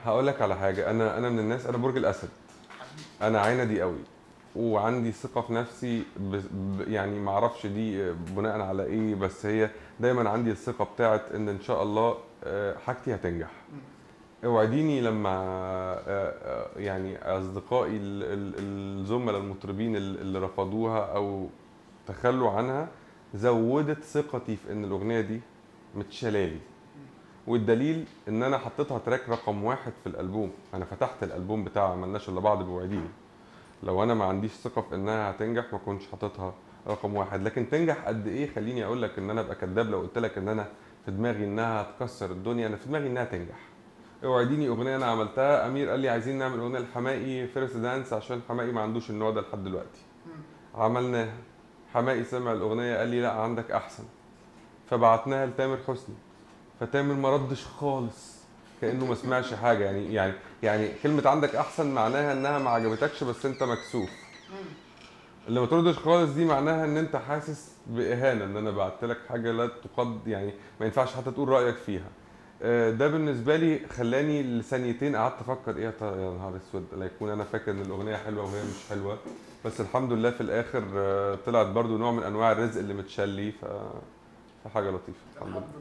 هقول لك على حاجه انا انا من الناس انا برج الاسد انا عندي قوي وعندي ثقه في نفسي ب... ب... يعني ما اعرفش دي بناء على ايه بس هي دايما عندي الثقه بتاعت ان ان شاء الله آه، حاجتي هتنجح اوعديني لما آه، آه، يعني اصدقائي ال- ال- الزملاء المطربين ال- اللي رفضوها او تخلوا عنها زودت ثقتي في ان الاغنيه دي متشالالي والدليل ان انا حطيتها تراك رقم واحد في الالبوم انا فتحت الالبوم بتاع ملناش الا بعض بوعديني لو انا ما عنديش ثقه في انها هتنجح ما كنتش حاططها رقم واحد لكن تنجح قد ايه خليني اقول لك ان انا ابقى كداب لو قلت لك ان انا في دماغي انها هتكسر الدنيا انا في دماغي انها تنجح اوعديني اغنيه انا عملتها امير قال لي عايزين نعمل اغنيه لحماقي فيرست دانس عشان حماقي ما عندوش النوع ده لحد دلوقتي عملناها حماقي سمع الاغنيه قال لي لا عندك احسن فبعتناها لتامر حسني فتامر ما ردش خالص كانه ما سمعش حاجه يعني يعني يعني كلمه عندك احسن معناها انها ما عجبتكش بس انت مكسوف اللي ما تردش خالص دي معناها ان انت حاسس باهانه ان انا بعت لك حاجه لا تقد يعني ما ينفعش حتى تقول رايك فيها آه، ده بالنسبه لي خلاني لثانيتين قعدت افكر ايه يا ترى- يا نهار اسود لا يكون انا فاكر ان الاغنيه حلوه وهي مش حلوه بس الحمد لله في الاخر آه، طلعت برضو نوع من انواع الرزق اللي متشلي ف فحاجه لطيفه الحمد لله